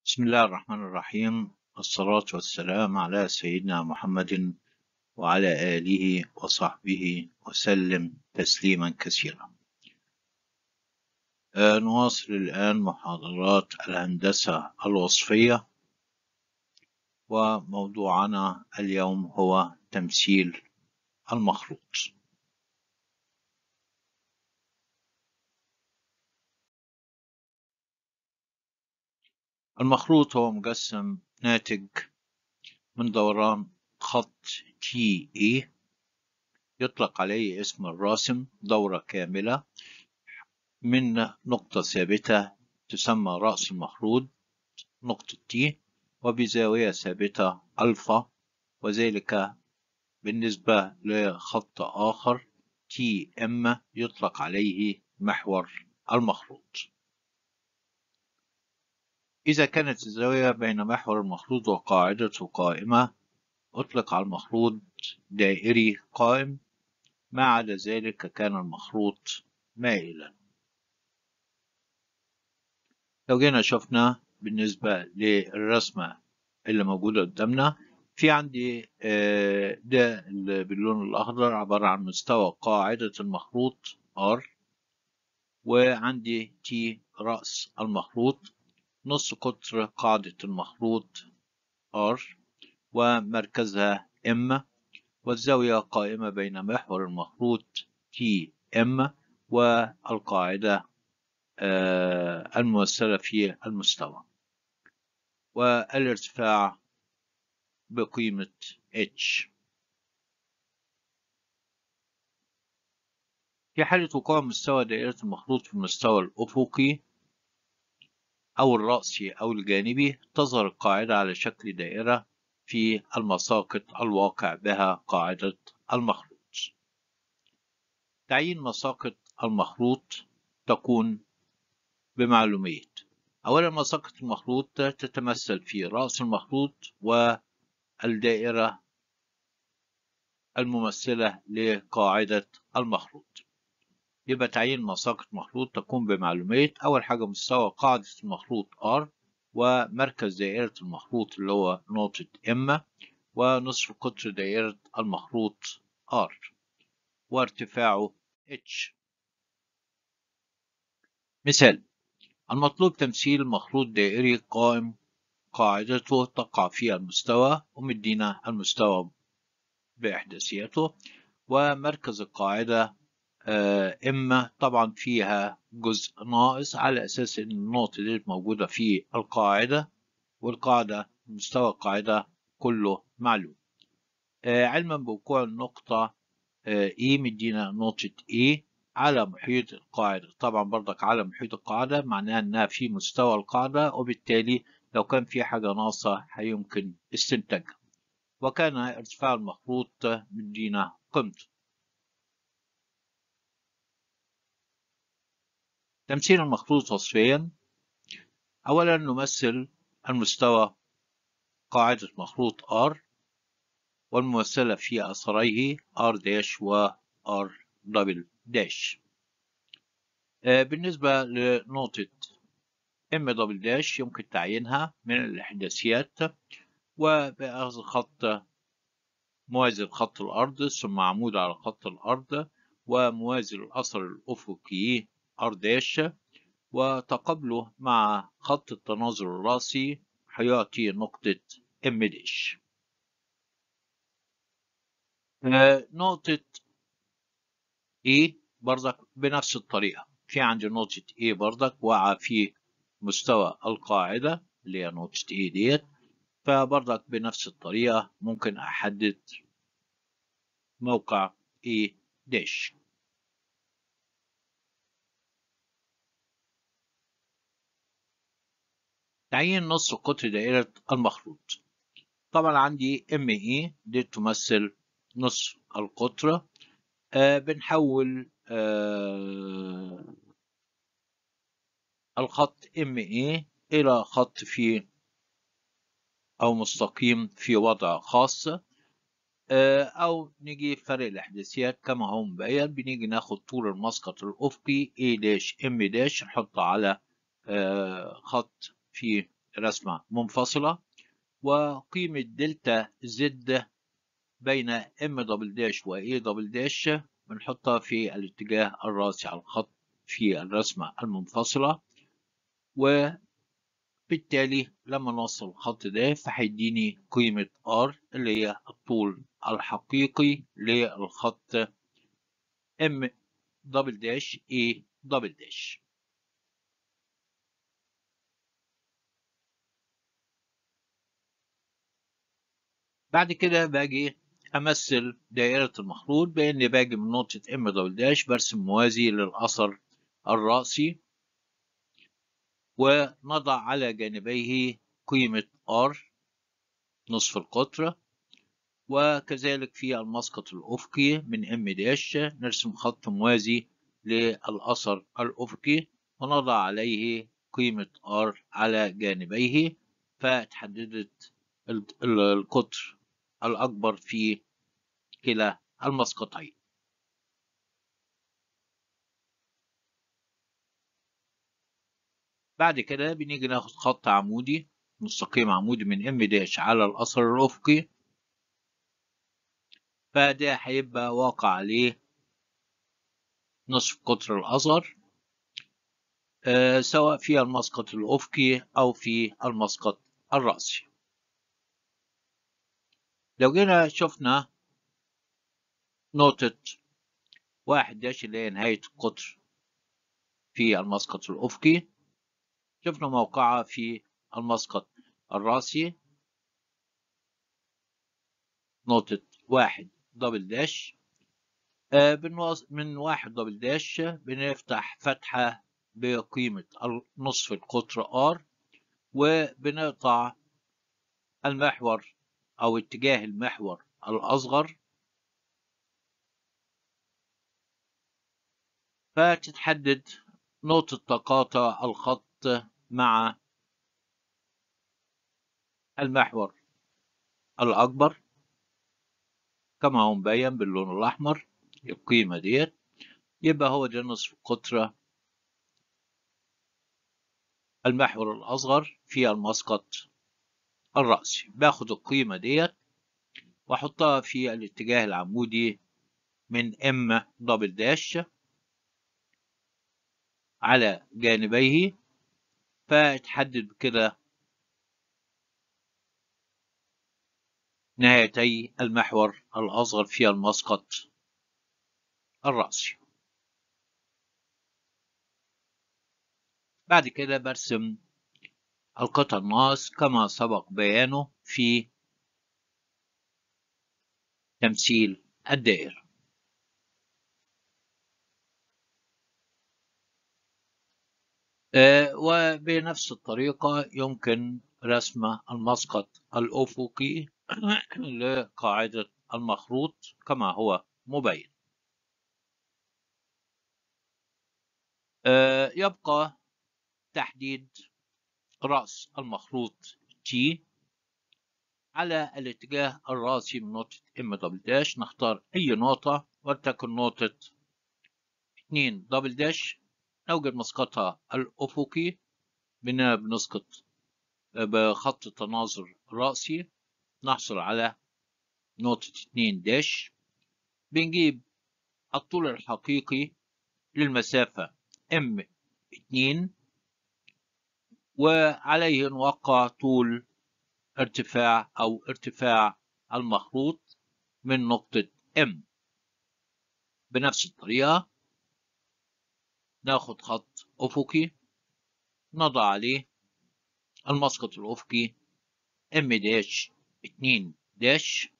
بسم الله الرحمن الرحيم والصلاة والسلام على سيدنا محمد وعلى آله وصحبه وسلم تسليما كثيرا آه، نواصل الآن محاضرات الهندسة الوصفية وموضوعنا اليوم هو تمثيل المخروط المخروط هو مجسم ناتج من دوران خط تي اي يطلق عليه اسم الراسم دورة كاملة من نقطة ثابتة تسمى رأس المخروط نقطة تي وبزاوية ثابتة ألفا وذلك بالنسبة لخط آخر تي ام يطلق عليه محور المخروط إذا كانت الزاوية بين محور المخروط وقاعدته قائمة أطلق على المخروط دائري قائم ما عدا ذلك كان المخروط مائلا لو جينا شفنا بالنسبة للرسمة اللي موجودة قدامنا في عندي ده اللي باللون الأخضر عبارة عن مستوى قاعدة المخروط R وعندي T رأس المخروط نص قطر قاعدة المخروط R ومركزها M والزاوية قائمة بين محور المخروط TM والقاعدة الممثلة في المستوى والارتفاع بقيمة H في حالة وقوع مستوى دائرة المخروط في المستوى الأفقي أو الرأسي أو الجانبي تظهر القاعدة على شكل دائرة في المساقط الواقع بها قاعدة المخروط تعيين مساقط المخروط تكون بمعلومية أولا مساقط المخروط تتمثل في رأس المخروط والدائرة الممثلة لقاعدة المخروط يبقى تعيين مساقط مخروط تكون بمعلومات أول حاجة مستوى قاعدة المخروط R ومركز دائرة المخروط اللي هو نقطة M ونصف قطر دائرة المخروط R وارتفاعه H مثال المطلوب تمثيل مخروط دائري قائم قاعدته تقع في المستوى ومدينا المستوى بإحداثيته ومركز القاعدة إما طبعا فيها جزء ناقص على أساس إن النقطة دي موجودة في القاعدة والقاعدة مستوى القاعدة كله معلوم علما بوقوع النقطة E مدينا نقطة E على محيط القاعدة طبعا برضك على محيط القاعدة معناها إنها في مستوى القاعدة وبالتالي لو كان في حاجة ناقصة هيمكن استنتاجها وكان ارتفاع المخروط مدينا قيمته تمثيل المخطوط وصفيا أولا نمثل المستوى قاعدة مخروط R والممثلة في أثريه R داش و R دبل داش بالنسبة لنقطة M دبل داش يمكن تعيينها من الإحداثيات وبأخذ خط موازي لخط الأرض ثم عمود على خط الأرض وموازي للأثر الأفقي R داش وتقابله مع خط التناظر الرأسي هيعطي نقطة M داش نقطة E برضك بنفس الطريقة في عندي نقطة E برضك واقعة في مستوى القاعدة اللي هي نقطة E ديت فبرضك بنفس الطريقة ممكن أحدد موقع E داش تعيين نص قطر دائرة المخروط طبعا عندي ام اي دي تمثل نص القطر آه بنحول آه الخط ام اي الى خط في او مستقيم في وضع خاص آه او نيجي فرق الاحداثيات كما هو مبين بنيجي ناخد طول المسقط الافقي A داش ام داش نحطه على خط في رسمة منفصلة وقيمة دلتا زد بين ام دبل داش و اي دبل داش بنحطها في الاتجاه الراسي على الخط في الرسمة المنفصلة وبالتالي لما نوصل الخط ده فهيديني قيمة R اللي هي الطول الحقيقي للخط M دبل داش A دبل داش بعد كده باجي أمثل دائرة المخروط بإني باجي من نقطة M دبل داش برسم موازي للأثر الرأسي ونضع على جانبيه قيمة R نصف القطر وكذلك في المسقط الأفقي من M داش نرسم خط موازي للأثر الأفقي ونضع عليه قيمة R على جانبيه فتحددت القطر الأكبر في كلا المسقطين بعد كده بنيجي ناخد خط عمودي مستقيم عمودي من ام داش على الأثر الأفقي فده هيبقى واقع عليه نصف قطر الأثر أه سواء في المسقط الأفقي أو في المسقط الرأسي لو جينا شفنا نقطة واحد داش اللي هي نهاية القطر في المسقط الأفقي شفنا موقعها في المسقط الرأسي نقطة واحد دبل داش آه من واحد دبل داش بنفتح فتحة بقيمة نصف القطر R وبنقطع المحور أو اتجاه المحور الأصغر فتتحدد نقطة تقاطع الخط مع المحور الأكبر كما هو مبين باللون الأحمر القيمة ديت يبقى هو ده نصف قطر المحور الأصغر في المسقط الرأسي باخد القيمة ديت واحطها في الاتجاه العمودي من ام دبل داش على جانبيه فتحدد بكده نهايتي المحور الأصغر في المسقط الرأسي بعد كده برسم القطع الناقص كما سبق بيانه في تمثيل الدائرة أه وبنفس الطريقة يمكن رسم المسقط الأفقي لقاعدة المخروط كما هو مبين أه يبقى تحديد رأس المخروط T على الاتجاه الرأسي من نقطة M دبل داش نختار أي نقطة ولتكن نقطة 2 دبل داش نوجد مسقطها الأفقي بنسقط بخط تناظر رأسي نحصل على نقطة 2 داش بنجيب الطول الحقيقي للمسافة M2 وعليه نوقع طول ارتفاع أو ارتفاع المخروط من نقطة M بنفس الطريقة ناخد خط أفقي نضع عليه المسقط الأفقي M داش 2 داش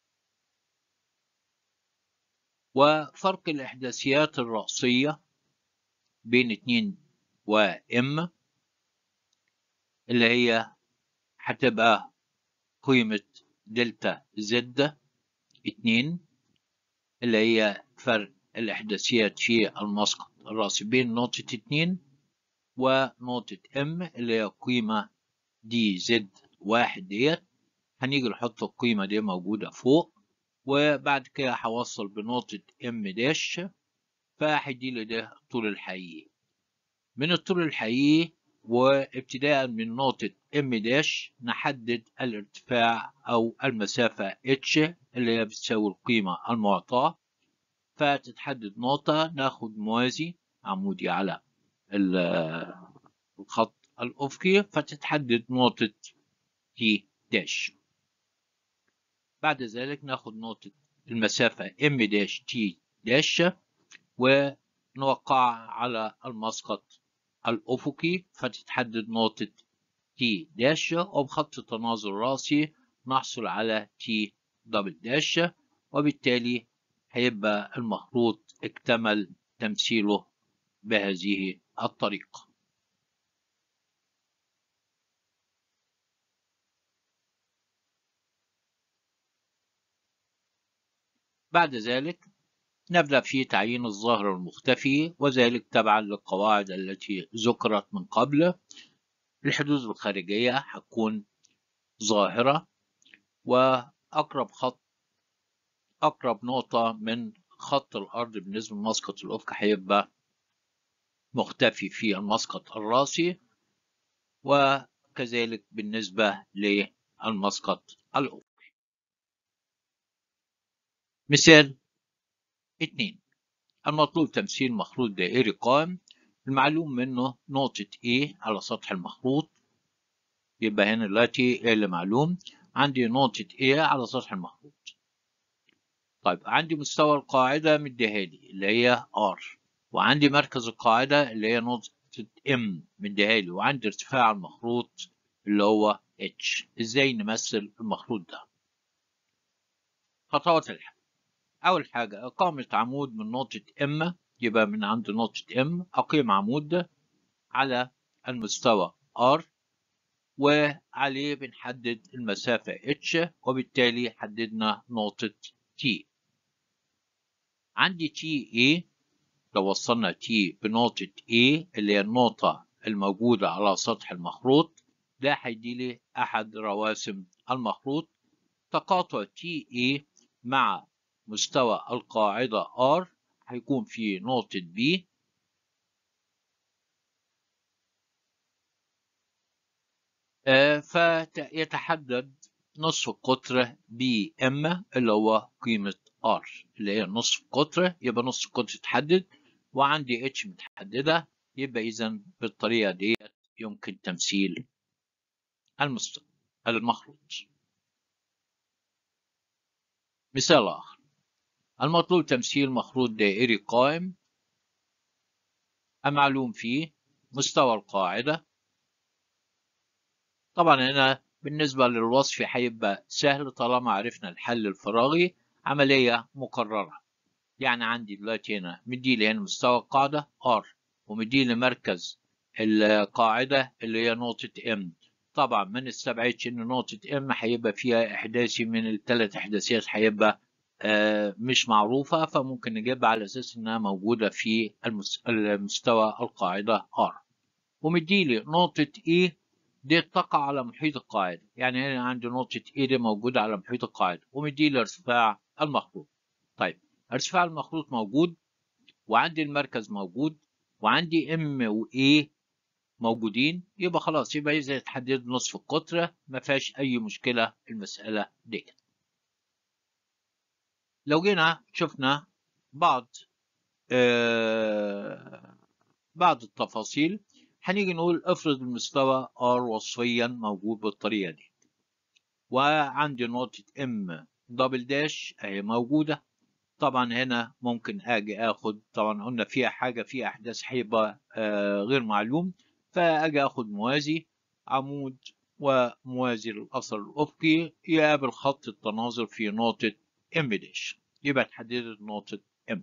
وفرق الإحداثيات الرأسية بين 2 و M اللي هي هتبقى قيمة دلتا زد اتنين اللي هي فرق الإحداثيات في المسقط الرأسي بين نقطة اتنين ونقطة ام اللي هي قيمة دي زد واحد ديت هنيجي نحط القيمة دي موجودة فوق وبعد كده هوصل بنقطة ام داش فهيديلي ده الطول الحقيقي من الطول الحقيقي وابتداء من نقطة M داش نحدد الارتفاع أو المسافة H اللي هي بتساوي القيمة المعطاة فتتحدد نقطة ناخد موازي عمودي على الخط الأفقي فتتحدد نقطة T داش بعد ذلك ناخد نقطة المسافة M داش T داش ونوقعها على المسقط الأفقي فتتحدد نقطة T داش وبخط تناظر راسي نحصل على T دبل داش وبالتالي هيبقى المخروط اكتمل تمثيله بهذه الطريقة بعد ذلك نبدأ في تعيين الظاهر المختفي وذلك تبعا للقواعد التي ذكرت من قبل الحدود الخارجية هتكون ظاهرة وأقرب خط أقرب نقطة من خط الأرض بالنسبة لمسقط الأفق هيبقى مختفي في المسقط الراسي وكذلك بالنسبة للمسقط الأفقي مثال اتنين المطلوب تمثيل مخروط دائري قائم المعلوم منه نقطة A على سطح المخروط يبقى هنا دلوقتي اللي معلوم عندي نقطة A على سطح المخروط طيب عندي مستوى القاعدة مديها لي اللي هي R وعندي مركز القاعدة اللي هي نقطة M مديها لي وعندي ارتفاع المخروط اللي هو H ازاي نمثل المخروط ده خطوات الحل أول حاجة إقامة عمود من نقطة M يبقى من عند نقطة M أقيم عمود على المستوى R وعليه بنحدد المسافة H وبالتالي حددنا نقطة T عندي TE لو وصلنا T بنقطة A اللي هي النقطة الموجودة على سطح المخروط ده هيديلي أحد رواسم المخروط تقاطع TE مع مستوى القاعدة R هيكون في نقطة B فيتحدد نصف القطر BM اللي هو قيمة R اللي هي نصف القطر يبقى نصف القطر يتحدد وعندي H متحددة يبقى إذا بالطريقة دي يمكن تمثيل المستوى المخروط مثال آخر المطلوب تمثيل مخروط دائري قائم المعلوم فيه مستوى القاعدة طبعا هنا بالنسبة للوصف هيبقى سهل طالما عرفنا الحل الفراغي عملية مكررة يعني عندي دلوقتي هنا مديلي هنا مستوى القاعدة R ومديلي مركز القاعدة اللي هي نقطة M طبعا ما نستبعدش ان نقطة M هيبقى فيها احداثي من الثلاث احداثيات هيبقى آه مش معروفة فممكن نجيبها على اساس انها موجودة في المستوى القاعدة R ومديلي نقطة E دي تقع على محيط القاعدة يعني هنا عندي نقطة E دي موجودة على محيط القاعدة ومديلي ارتفاع المخروط طيب ارتفاع المخروط موجود وعندي المركز موجود وعندي M و A موجودين يبقى خلاص يبقى إذا تحدد نصف القطر ما فيهاش أي مشكلة المسألة دي لو جينا شفنا بعض آه بعض التفاصيل هنيجي نقول افرض المستوى R وصفيا موجود بالطريقة دي وعندي نقطة M دبل داش اهي موجودة طبعا هنا ممكن اجي اخد طبعا قلنا فيها حاجة فيها احداث هيبقى آه غير معلوم فاجي اخد موازي عمود وموازي للاثر الافقي يقابل خط التناظر في نقطة M داش يبقى تحددت نقطة M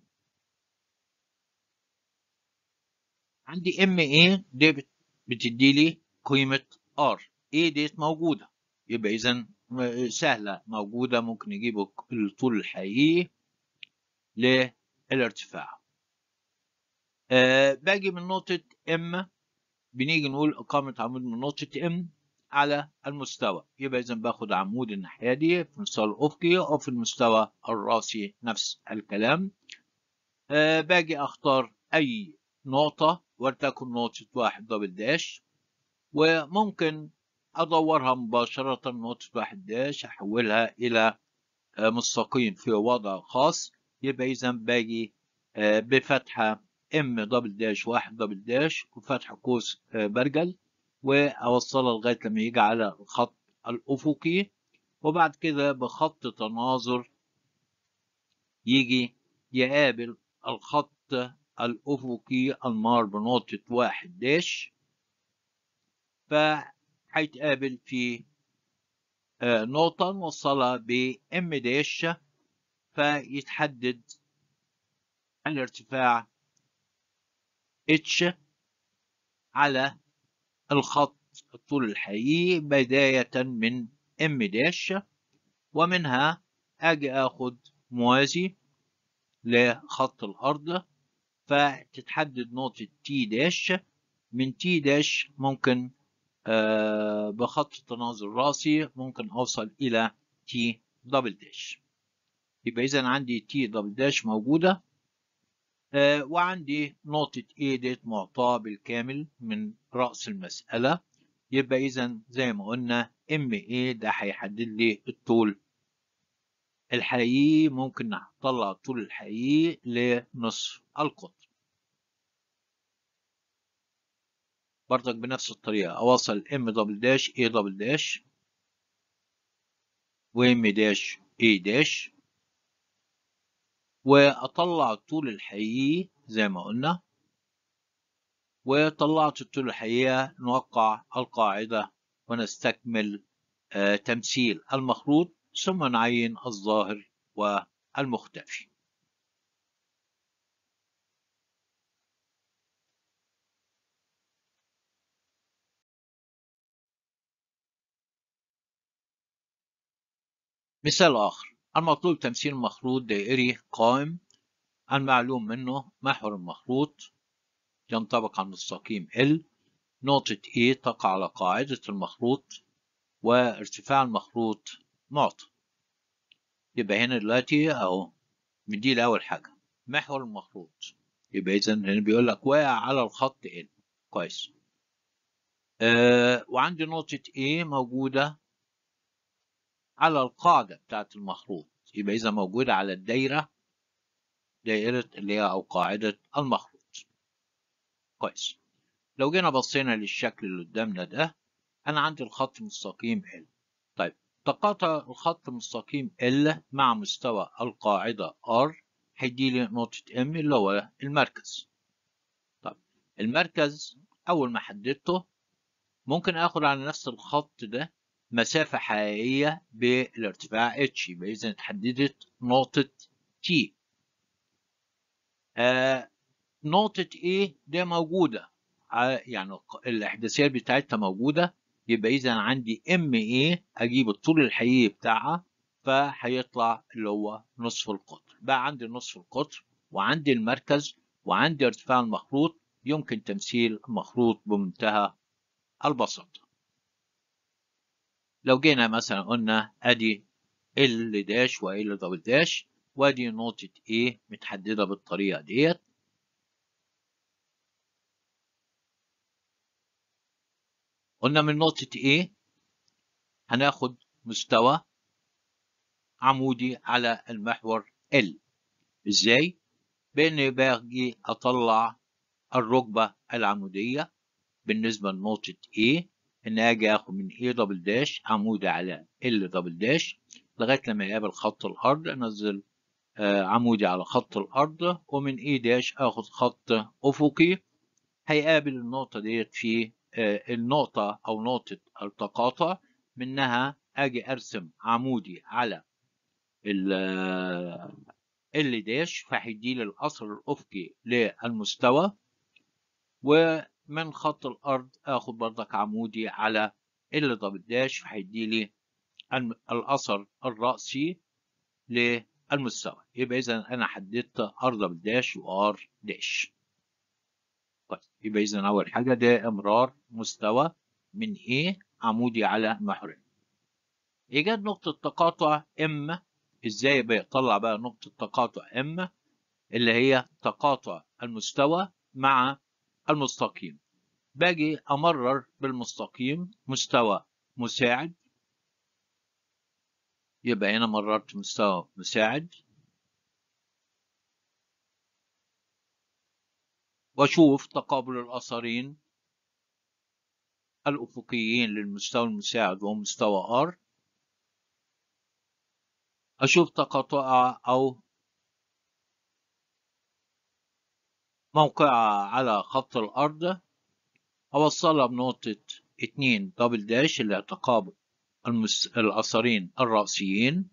عندي MA دي بتدي لي قيمة R A ديت موجودة يبقى إذا سهلة موجودة ممكن نجيب الطول الحقيقي للارتفاع أه باجي من نقطة M بنيجي نقول إقامة عمود من نقطة M على المستوى يبقى إذا باخد عمود الناحية دي في المستوى الأفقي أو في المستوى الراسي نفس الكلام أه باجي أختار أي نقطة ولتكن نقطة واحد دبل داش وممكن أدورها مباشرة نقطة واحد داش أحولها إلى مستقيم في وضع خاص يبقى إذا باجي بفتحة ام دبل داش واحد دبل داش وفتح قوس برجل وأوصلها لغاية لما يجي على الخط الأفقي وبعد كده بخط تناظر يجي يقابل الخط الأفقي المار بنقطة واحد داش فهيتقابل في نقطة نوصلها ب ام داش فيتحدد الارتفاع اتش على الخط الطول الحقيقي بداية من ام داش ومنها اجي اخد موازي لخط الارض فتتحدد نقطة تي داش من تي داش ممكن آه بخط التناظر الرأسي ممكن أوصل إلى تي دبل داش يبقى إذا عندي تي دبل داش موجودة آه وعندي نقطة A ديت معطاة بالكامل من رأس المسألة يبقى إذا زي ما قلنا ام اي ده هيحدد لي الطول الحقيقي ممكن نطلع الطول الحقيقي لنصف القطر برضك بنفس الطريقة أوصل ام دبل داش اي دبل داش وام داش اي داش وأطلع الطول الحقيقي زي ما قلنا وطلعت الطول الحقيقي نوقع القاعدة ونستكمل آه تمثيل المخروط ثم نعين الظاهر والمختفي مثال آخر المطلوب تمثيل مخروط دائري قائم المعلوم منه محور المخروط ينطبق على المستقيم L نقطة A تقع على قاعدة المخروط وارتفاع المخروط معطى يبقى هنا دلوقتي اهو مدي لي اول حاجه محور المخروط يبقى اذا هنا بيقول لك واقع على الخط L كويس آه وعندي نقطة A موجودة على القاعدة بتاعت المخروط يبقى إذا موجودة على الدايرة دائرة اللي هي أو قاعدة المخروط كويس لو جينا بصينا للشكل اللي قدامنا ده أنا عندي الخط مستقيم L طيب تقاطع الخط مستقيم L مع مستوى القاعدة R هيديلي نقطة M اللي هو المركز طيب المركز أول ما حددته ممكن آخد على نفس الخط ده مسافة حقيقية بالارتفاع H يبقى إذا اتحددت نقطة T آه نقطة A دي موجودة يعني الإحداثيات بتاعتها موجودة يبقى إذا عندي ام ايه أجيب الطول الحقيقي بتاعها فهيطلع اللي هو نصف القطر بقى عندي نصف القطر وعندي المركز وعندي ارتفاع المخروط يمكن تمثيل المخروط بمنتهى البساطة لو جينا مثلا قلنا ادي ال داش و ال دبل داش وادي نقطة A متحددة بالطريقة ديت قلنا من نقطة A هناخد مستوى عمودي على المحور L ازاي؟ بإني باجي أطلع الركبة العمودية بالنسبة لنقطة A إن أجي آخد من A دبل داش عمودي على L دبل داش لغاية لما يقابل خط الأرض أنزل آه عمودي على خط الأرض ومن A داش آخد خط أفقي هيقابل النقطة ديت في النقطة أو نقطة التقاطع منها أجي أرسم عمودي على ال داش فهيديلي الأثر الأفقي للمستوى ومن خط الأرض آخد بردك عمودي على ال دبل داش فهيديلي الأثر الرأسي للمستوى يبقى إذا أنا حددت ار دبل داش وار داش طيب يبقى إذا أول حاجة ده إمرار مستوى من A عمودي على محورين. إيجاد نقطة تقاطع M إزاي بيطلع بقى نقطة تقاطع M اللي هي تقاطع المستوى مع المستقيم. باجي أمرر بالمستقيم مستوى مساعد يبقى هنا مررت مستوى مساعد وأشوف تقابل الأثرين الأفقيين للمستوى المساعد وهو مستوى R أشوف تقاطع أو موقعها على خط الأرض أوصلها بنقطة اتنين دبل داش اللي هي تقابل المس... الأثرين الرأسيين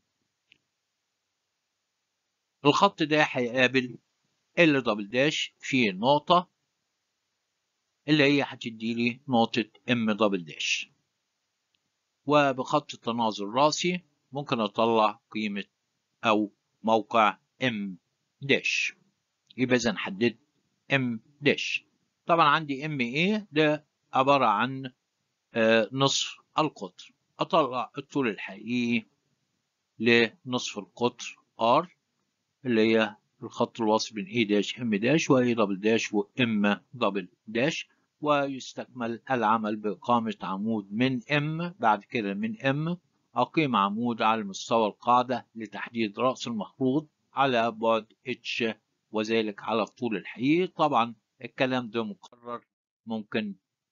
الخط ده هيقابل ال دبل داش في نقطة اللي هي هتديلي نقطة ام دبل داش وبخط التناظر الرأسي ممكن أطلع قيمة أو موقع ام داش يبقى إذا حددت ام داش طبعا عندي ام ايه ده عبارة عن آه نصف القطر أطلع الطول الحقيقي لنصف القطر R اللي هي الخط الوصل بين A داش M داش و A دبل داش و M دبل داش ويستكمل العمل بإقامة عمود من M بعد كده من M أقيم عمود على مستوى القاعدة لتحديد رأس المخروط على بعد H وذلك على الطول الحقيقي طبعا الكلام ده مقرر ممكن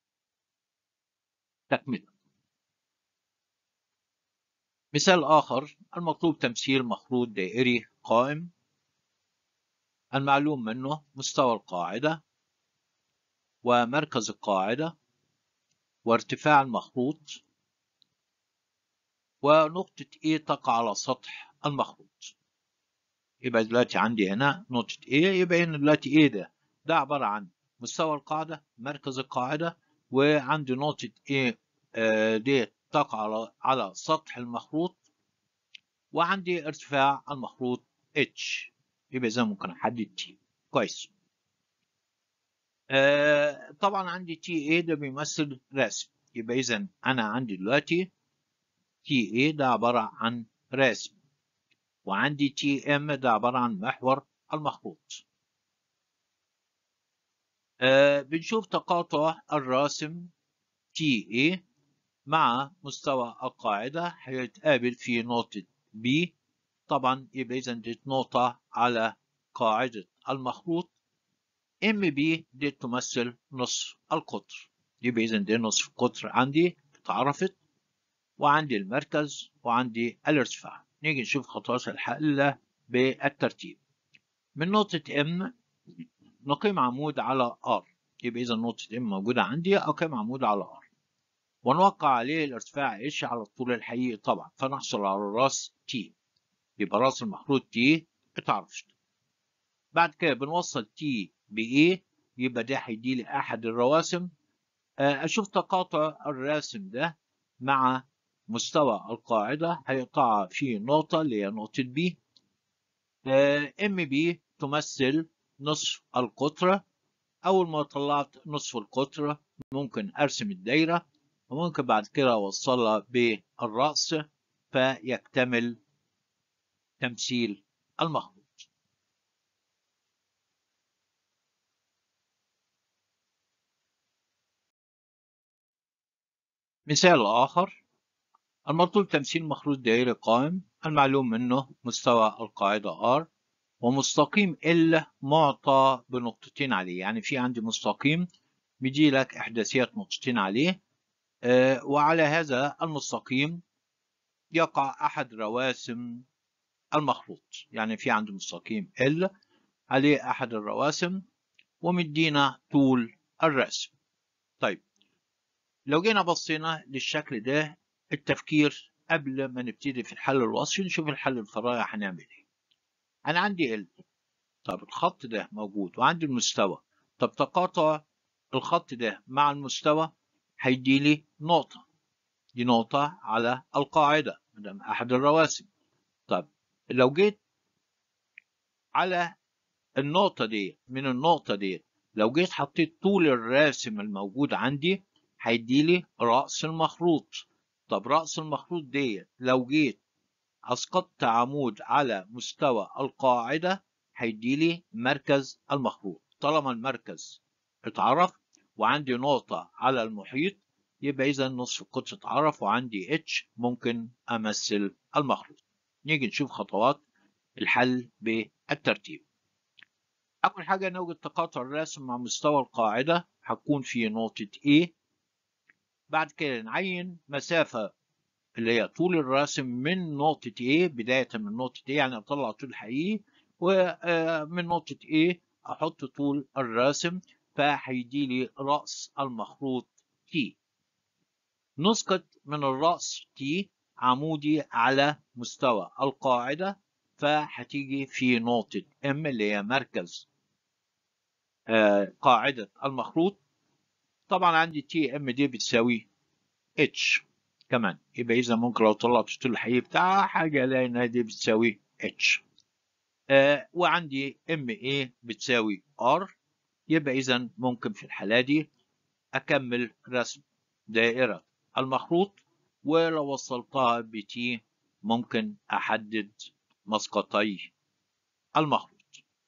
تكمله مثال آخر المطلوب تمثيل مخروط دائري قائم المعلوم منه مستوى القاعدة ومركز القاعدة وارتفاع المخروط ونقطة A تقع على سطح المخروط يبقى دلوقتي عندي هنا نقطة A يبقى هنا دلوقتي A ده ده عبارة عن مستوى القاعدة مركز القاعدة وعندي نقطة A دي تقع على على سطح المخروط وعندي ارتفاع المخروط H يبقى إذا ممكن أحدد T كويس آه طبعا عندي تي اي ده بيمثل رسم يبقى إذا أنا عندي دلوقتي تي اي ده عبارة عن رسم وعندي تي ام ده عبارة عن محور المخروط آه بنشوف تقاطع الراسم تي اي مع مستوى القاعدة هيتقابل في نقطة B طبعا يبقى إذا دي نقطة على قاعدة المخروط ام بي دي تمثل نصف القطر يبقى إذا دي نصف القطر عندي اتعرفت وعندي المركز وعندي الارتفاع نيجي نشوف خطوات الحل بالترتيب من نقطة M نقيم عمود على R يبقى إذا نقطة M موجودة عندي أقيم عمود على R ونوقع عليه الارتفاع H على الطول الحقيقي طبعا فنحصل على الراس T يبقى راس المخروط T اتعرفت بعد كده بنوصل T ب A يبقى ده هيديلي أحد الرواسم أشوف تقاطع الراسم ده مع مستوى القاعدة هيقطع في نقطة اللي هي نقطة B ام بي تمثل نصف القطر أول ما طلعت نصف القطر ممكن أرسم الدايرة وممكن بعد كده أوصلها بالرأس فيكتمل تمثيل المخروط مثال آخر المطلوب تمثيل مخروط دائري قائم المعلوم منه مستوى القاعدة R ومستقيم L معطى بنقطتين عليه يعني في عندي مستقيم بيجي لك إحداثيات نقطتين عليه آه وعلى هذا المستقيم يقع أحد رواسم المخروط يعني في عندي مستقيم L عليه أحد الرواسم ومدينا طول الرسم طيب لو جينا بصينا للشكل ده التفكير قبل ما نبتدي في الحل الوصفي نشوف الحل الفرعي هنعمل ايه انا عندي ال طب الخط ده موجود وعندي المستوى طب تقاطع الخط ده مع المستوى هيدي لي نقطة دي نقطة على القاعدة مدام أحد الرواسم طب لو جيت على النقطة دي من النقطة دي لو جيت حطيت طول الراسم الموجود عندي هيدي لي رأس المخروط طب رأس المخروط دي لو جيت أسقطت عمود على مستوى القاعدة هيدي لي مركز المخروط طالما المركز اتعرف وعندي نقطة على المحيط يبقى إذا نصف القطر اتعرف وعندي اتش ممكن أمثل المخروط نيجي نشوف خطوات الحل بالترتيب أول حاجة نوجد تقاطع الراسم مع مستوى القاعدة هتكون في نقطة A بعد كده نعين مسافة اللي هي طول الراسم من نقطة A بداية من نقطة A يعني أطلع طول الحقيقي ومن نقطة A أحط طول الراسم فهيدي لي رأس المخروط T نسقط من الرأس T عمودي على مستوى القاعدة فهتيجي في نقطة M اللي هي مركز قاعدة المخروط طبعا عندي تي ام دي بتساوي اتش كمان يبقى اذا ممكن لو طلعت طول الحقيقي بتاعها حاجه الاقي انها دي بتساوي اتش آه وعندي ام اي بتساوي ار يبقى اذا ممكن في الحاله دي اكمل رسم دائره المخروط ولو وصلتها بتي ممكن احدد مسقطي المخروط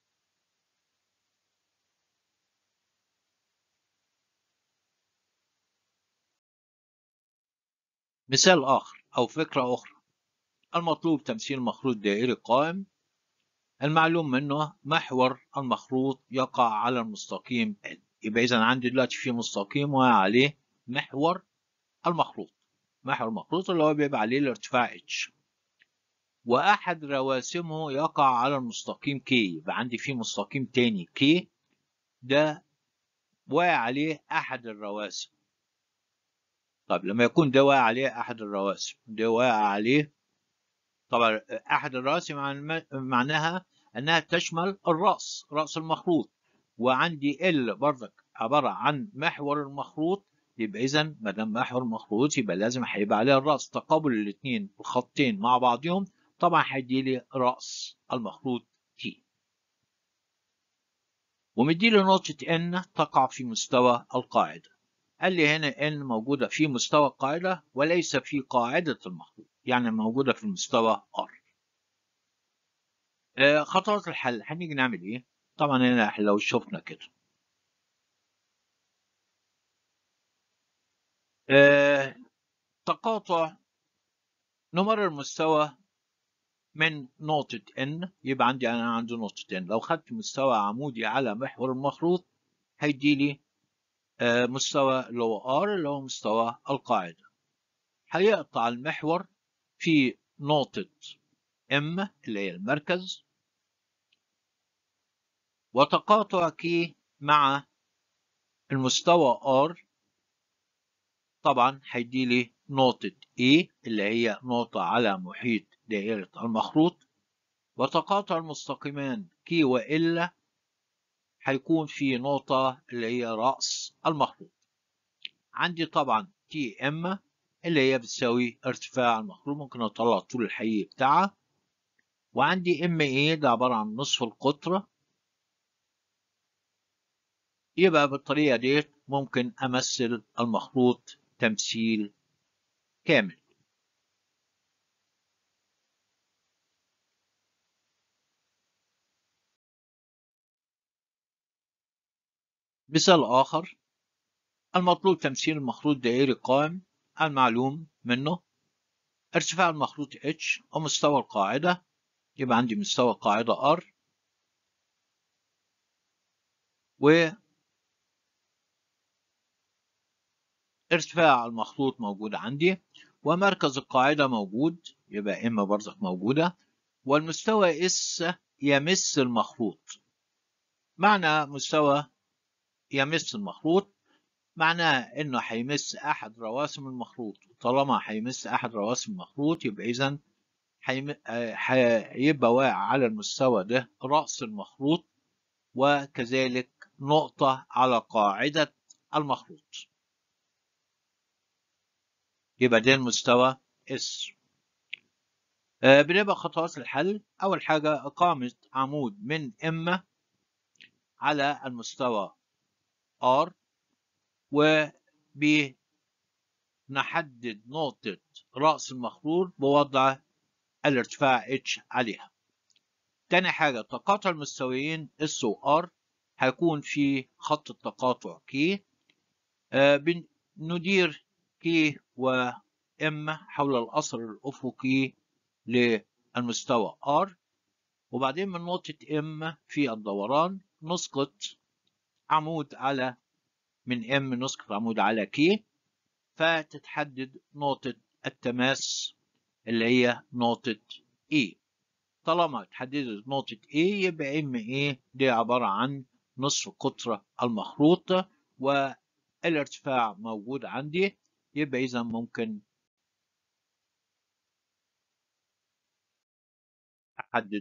مثال آخر أو فكرة أخرى المطلوب تمثيل مخروط دائري قائم المعلوم منه محور المخروط يقع على المستقيم N يبقى إذا عندي دلوقتي في مستقيم وعليه محور المخروط محور المخروط اللي هو بيبقى عليه الارتفاع H وأحد رواسمه يقع على المستقيم K يبقى عندي في مستقيم تاني K ده واقع عليه أحد الرواسم طب لما يكون ده واقع عليه احد الرواسم ده واقع عليه طبعا احد الرواسم معناها انها تشمل الراس راس المخروط وعندي ال برضك عباره عن محور المخروط يبقى اذا ما دام محور المخروط يبقى لازم هيبقى عليه الراس تقابل الاثنين الخطين مع بعضهم طبعا هيدي لي راس المخروط تي ومدي لي نقطه ان تقع في مستوى القاعده قال لي هنا ان موجوده في مستوى القاعده وليس في قاعده المخروط يعني موجوده في المستوى ار آه خطوات الحل هنيجي نعمل ايه طبعا هنا لو شفنا كده آه تقاطع نمرر المستوى من نقطة N يبقى عندي أنا عندي نقطة N لو خدت مستوى عمودي على محور المخروط هيدي لي مستوى اللي هو R اللي هو مستوى القاعدة هيقطع المحور في نقطة M اللي هي المركز وتقاطع كي مع المستوى R طبعا هيدي لي نقطة E اللي هي نقطة على محيط دائرة المخروط وتقاطع المستقيمان كي وإلا هيكون في نقطة اللي هي رأس المخروط عندي طبعا تي ام اللي هي بتساوي ارتفاع المخروط ممكن اطلع طول الحقيقي بتاعها وعندي ام اي ده عبارة عن نصف القطر يبقى بالطريقة ديت ممكن امثل المخروط تمثيل كامل مثال آخر المطلوب تمثيل المخروط دائري قائم المعلوم منه ارتفاع المخروط H ومستوى القاعدة يبقى عندي مستوى القاعدة R و ارتفاع المخروط موجود عندي ومركز القاعدة موجود يبقى إما برزق موجودة والمستوى S يمس المخروط معنى مستوى يمس المخروط معناها انه هيمس احد رواسم المخروط طالما هيمس احد رواسم المخروط يبقى اذا هيبقى واقع على المستوى ده راس المخروط وكذلك نقطة على قاعدة المخروط يبقى ده المستوى S آه بنبقى خطوات الحل أول حاجة إقامة عمود من M على المستوى R وبنحدد نقطة رأس المخروط بوضع الارتفاع H عليها تاني حاجة تقاطع المستويين S و R هيكون في خط التقاطع K ندير كي وإم حول الأثر الأفقي للمستوى R وبعدين من نقطة M في الدوران نسقط عمود على من M نسقط عمود على K فتتحدد نقطة التماس اللي هي نقطة E طالما اتحددت نقطة A يبقى ام A دي عبارة عن نصف قطر المخروط والارتفاع موجود عندي يبقى إذا ممكن أحدد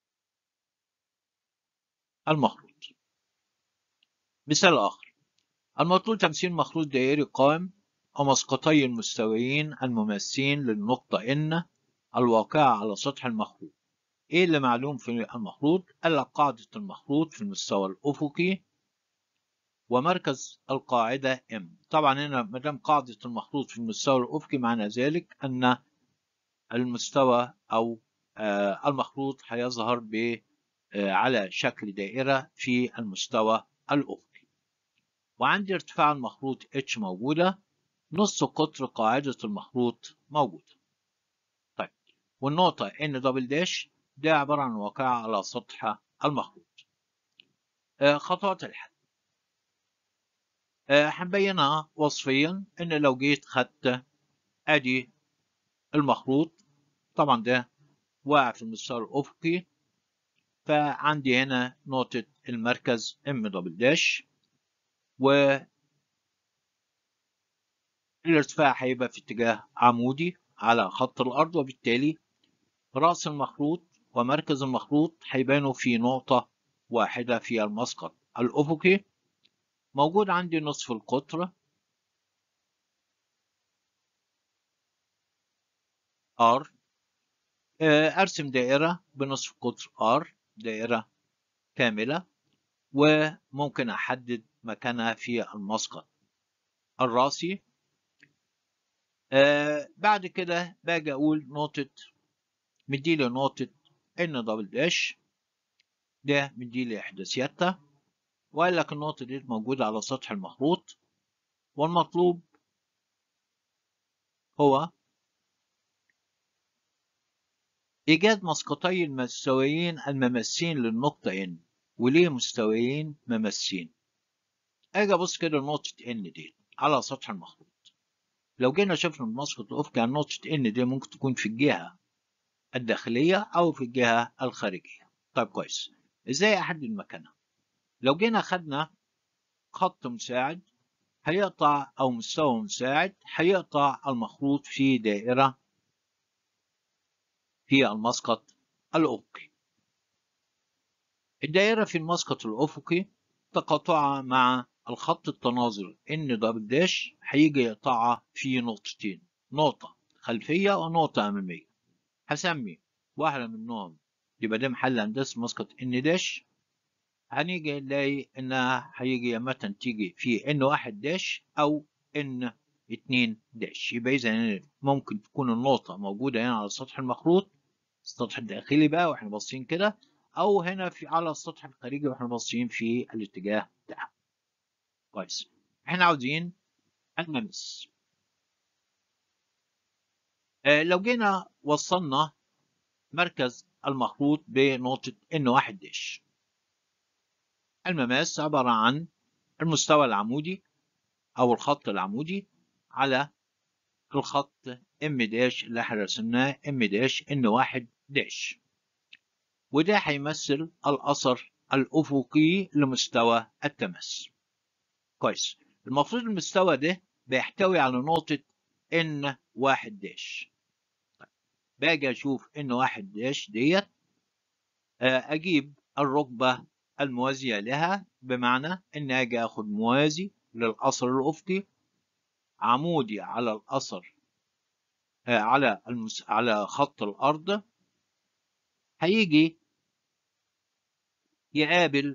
المخروط مثال آخر المطلوب تمثيل مخروط دائري قائم ومسقطي المستويين المماثلين للنقطة N الواقعة على سطح المخروط ايه اللي معلوم في المخروط قال لك قاعدة المخروط في المستوى الأفقي ومركز القاعدة M طبعا هنا ما دام قاعدة المخروط في المستوى الأفقي معنى ذلك أن المستوى أو المخروط هيظهر ب على شكل دائرة في المستوى الأفقي وعندي ارتفاع المخروط H موجودة نص قطر قاعدة المخروط موجودة طيب والنقطة N دبل داش ده عبارة عن واقعة على سطح المخروط خطوات الحل هنبينها وصفيا ان لو جيت خدت ادي المخروط طبعا ده واقع في المستوى الافقي فعندي هنا نقطة المركز ام دبل داش و الارتفاع هيبقى في اتجاه عمودي على خط الارض وبالتالي رأس المخروط ومركز المخروط هيبانوا في نقطة واحدة في المسقط الأفقي موجود عندي نصف القطر R أرسم دائرة بنصف قطر R دائرة كاملة وممكن أحدد مكانها في المسقط الرأسي بعد كده باجي أقول نقطة مديلي نقطة ان دبل داش ده مديلي احداثياتها وقال لك النقطة دي موجودة على سطح المخروط والمطلوب هو إيجاد مسقطي المستويين الممسين للنقطة N وليه مستويين ممسين أجي أبص كده لنقطة N دي على سطح المخروط لو جينا شفنا المسقط الأفقي عن نقطة N دي ممكن تكون في الجهة الداخلية أو في الجهة الخارجية طيب كويس إزاي أحدد مكانها لو جينا خدنا خط مساعد هيقطع أو مستوى مساعد هيقطع المخروط في دائرة في المسقط الأفقي الدائرة في المسقط الأفقي تقاطعها مع الخط التناظر ان دبل داش هيجي يقطعها في نقطتين نقطة خلفية ونقطة أمامية هسمي واحدة منهم يبقى ده محل هندسة مسقط ان داش هنيجي نلاقي انها هيجي يا متى تيجي في ان واحد داش او ان اتنين داش يبقى اذا ممكن تكون النقطة موجودة هنا على السطح المخروط السطح الداخلي بقى واحنا باصين كده او هنا في على السطح الخارجي واحنا باصين في الاتجاه ده كويس احنا عاوزين نمس آه لو جينا وصلنا مركز المخروط بنقطة ان واحد داش المماس عبارة عن المستوى العمودي او الخط العمودي على الخط ام داش اللي احنا رسمناه ام داش ان واحد داش وده هيمثل الاثر الافقي لمستوى التماس كويس المفروض المستوى ده بيحتوي على نقطة ان واحد داش طيب. باجي اشوف ان واحد داش ديت اجيب الركبة الموازية لها بمعنى ان اجي اخد موازي للاثر الافقي عمودي على الاثر على المس... على خط الارض هيجي يقابل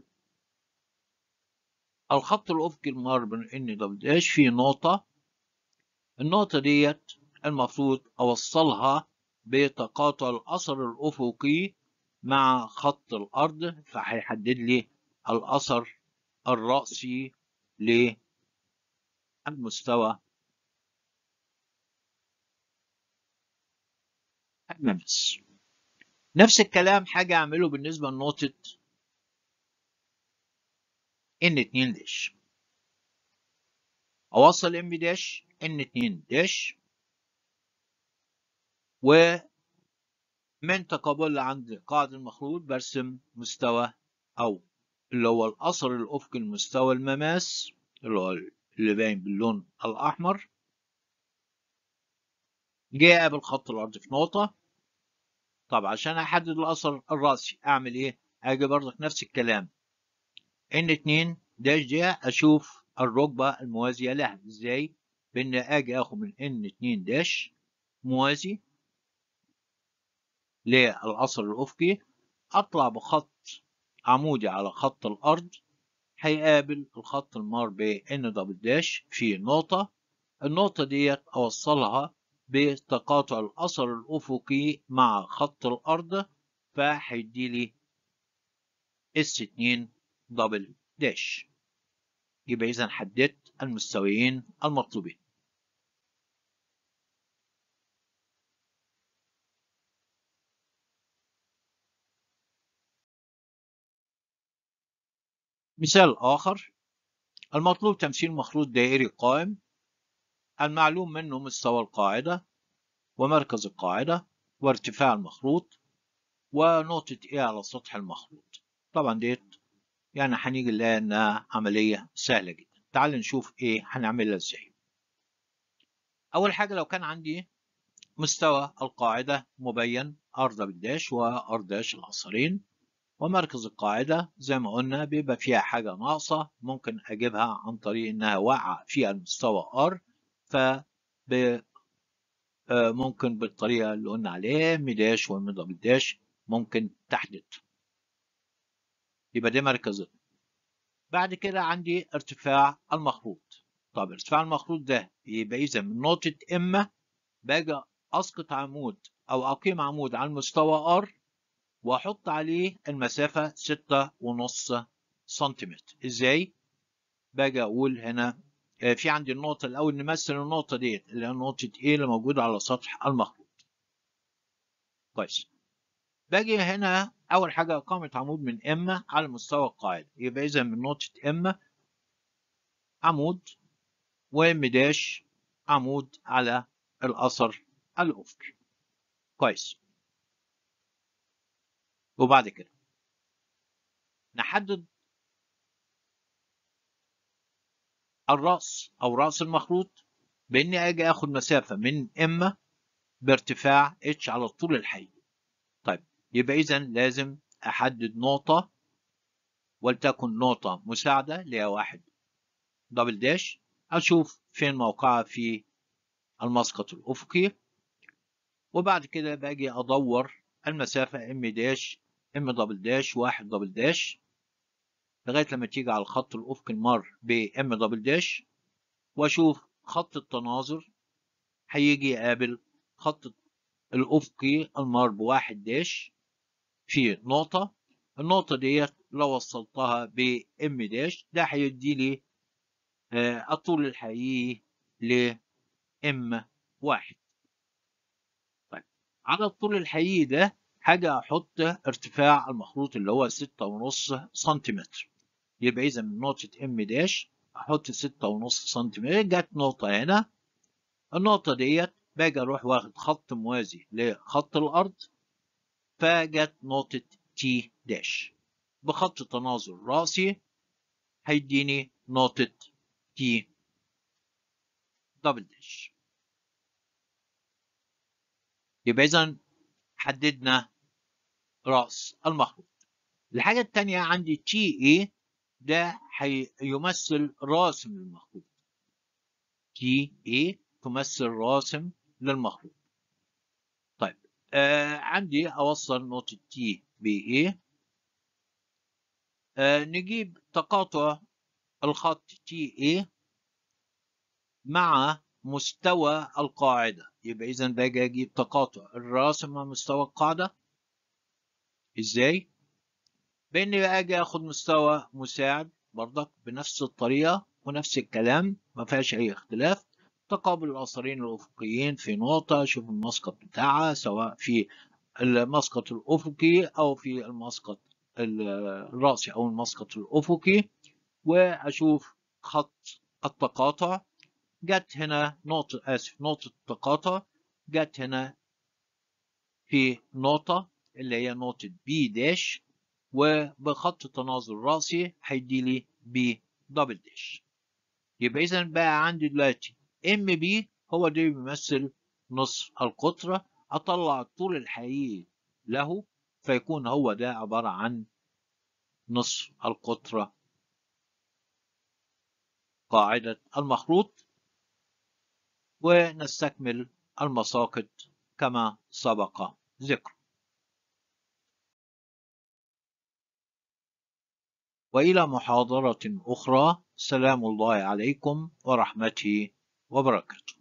الخط الافقي المار بين ان دبل داش في نقطة النقطة ديت المفروض اوصلها بتقاطع الاثر الافقي مع خط الارض فهيحدد لي الاثر الرأسي المستوى الممس نفس الكلام حاجة أعمله بالنسبة لنقطة ان 2 داش أوصل ام داش ان 2 داش ومن تقابل عند قاعدة المخلوط برسم مستوى أو اللي هو الأثر الأفقي المستوى المماس اللي هو اللي باين باللون الأحمر جاء قابل خط الأرض في نقطة طب عشان أحدد الأثر الرأسي أعمل إيه؟ أجي برضك نفس الكلام ان 2 داش دي أشوف الركبة الموازية لها إزاي؟ بإن أجي آخد من ان 2 داش موازي للأثر الأفقي أطلع بخط عمودي على خط الأرض هيقابل الخط المار ب ان دبل داش في نقطة النقطة ديت أوصلها بتقاطع الأثر الأفقي مع خط الأرض فهيديلي اس 2 دبل داش يبقى إذا حددت المستويين المطلوبين مثال آخر المطلوب تمثيل مخلوط دائري قائم المعلوم منه مستوى القاعدة ومركز القاعدة وارتفاع المخلوط ونقطة A على سطح المخلوط طبعا ديت يعني هنيجي نلاقي انها عملية سهلة جدا تعال نشوف ايه هنعملها ازاي اول حاجة لو كان عندي مستوى القاعدة مبين ار دبل داش وار داش الاثرين ومركز القاعدة زي ما قلنا بيبقى فيها حاجة ناقصة ممكن أجيبها عن طريق إنها واقعة في المستوى R ف ممكن بالطريقة اللي قلنا عليها ام داش وام دبل داش ممكن تحدد يبقى ده مركز بعد كده عندي ارتفاع المخروط طب ارتفاع المخروط ده يبقى إذا من نقطة إما باجي أسقط عمود أو أقيم عمود على المستوى R واحط عليه المسافة ستة ونص سنتيمتر ازاي باجي اقول هنا في عندي النقطة الاول نمثل النقطة ديت اللي هي نقطة A اللي موجودة على سطح المخروط كويس باجي هنا اول حاجة اقامة عمود من M على مستوى القاعدة يبقى اذا من نقطة M عمود وام داش عمود على الاثر الافقي كويس وبعد كده نحدد الرأس أو رأس المخروط بإني أجي آخد مسافة من إما بارتفاع اتش على الطول الحقيقي. طيب يبقى إذا لازم أحدد نقطة ولتكن نقطة مساعدة اللي هي واحد دبل داش أشوف فين موقعها في المسقط الأفقي وبعد كده باجي أدور المسافة ام داش ام دبل داش واحد دبل داش لغاية لما تيجي على الخط الأفقي المر بام دبل داش وأشوف خط التناظر هيجي يقابل خط الأفقي المر بواحد داش في نقطة النقطة ديت لو وصلتها بام داش ده هيدي لي الطول الحقيقي لام واحد طيب على الطول الحقيقي ده حاجة أحط ارتفاع المخروط اللي هو ستة ونص سنتيمتر يبقى إذا من نقطة ام داش أحط ستة ونص سنتيمتر جت نقطة هنا النقطة ديت باجي أروح واخد خط موازي لخط الأرض فجت نقطة تي داش بخط تناظر رأسي هيديني نقطة تي دبل داش يبقى إذا حددنا رأس المخروط الحاجة التانية عندي تي اي ده هيمثل راسم للمخروط تي اي تمثل راسم للمخروط طيب آه عندي أوصل نقطة تي بي اي آه نجيب تقاطع الخط تي اي مع مستوى القاعدة يبقى إذا باجي أجيب تقاطع الراسم مع مستوى القاعدة إزاي؟ بإني أجي آخد مستوى مساعد برضك بنفس الطريقة ونفس الكلام ما فيهاش أي اختلاف تقابل الأثرين الأفقيين في نقطة شوف المسقط بتاعها سواء في المسقط الأفقي أو في المسقط الرأسي أو المسقط الأفقي وأشوف خط التقاطع جت هنا نقطة آسف نقطة التقاطع جت هنا في نقطة اللي هي نقطة بي داش وبخط التناظر الرأسي هيديلي بي دبل داش يبقى إذا بقى عندي دلوقتي ام بي هو ده بيمثل نصف القطر أطلع الطول الحقيقي له فيكون هو ده عبارة عن نصف القطر قاعدة المخروط ونستكمل المساقط كما سبق ذكر وإلى محاضرة أخرى سلام الله عليكم ورحمته وبركاته